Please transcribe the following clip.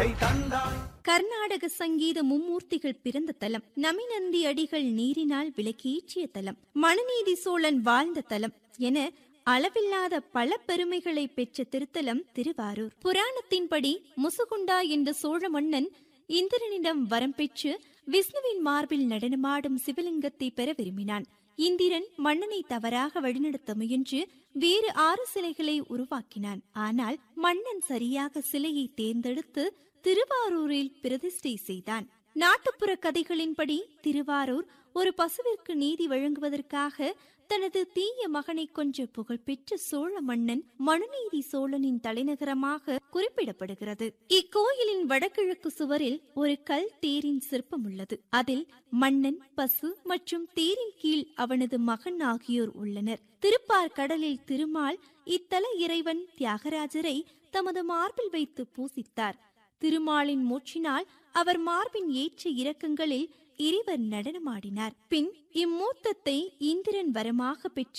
அதை தந்தாய் கர்நாடக சங்கீத மும்மூர்த்திகள் பிறந்த தலம் நமிநந்தி அடிகள் நீரினால் விளக்கேற்றிய தலம் மனுநீதி சோழன் வாழ்ந்த தலம் என அளவில்லாத பல பெருமைகளை பெற்ற திருத்தலம் திருவாரூர் புராணத்தின்படி முசுகுண்டா என்ற சோழ மன்னன் இந்திரனிடம் வரம் பெற்று விஷ்ணுவின் மார்பில் நடனமாடும் சிவலிங்கத்தை பெற விரும்பினான் இந்திரன் மன்னனை தவறாக வழிநடத்த முயன்று வேறு ஆறு சிலைகளை உருவாக்கினான் ஆனால் மன்னன் சரியாக சிலையை தேர்ந்தெடுத்து திருவாரூரில் பிரதிஷ்டை செய்தான் நாட்டுப்புற கதைகளின்படி திருவாரூர் ஒரு பசுவிற்கு நீதி வழங்குவதற்காக தனது தீய மகனை கொன்ற புகழ்பெற்ற சோழ மன்னன் மனுநீதி சோழனின் தலைநகரமாக குறிப்பிடப்படுகிறது இக்கோயிலின் வடகிழக்கு சுவரில் ஒரு கல் தேரின் சிற்பம் உள்ளது அதில் மன்னன் பசு மற்றும் தேரின் கீழ் அவனது மகன் ஆகியோர் உள்ளனர் திருப்பார் கடலில் திருமால் இத்தல இறைவன் தியாகராஜரை தமது மார்பில் வைத்து பூசித்தார் திருமாலின் மூச்சினால் அவர் மார்பின் ஏற்ற இறக்கங்களில் இருவர் நடனமாடினார் பின் இம்மூர்த்தத்தை இந்திரன் வரமாக பெற்று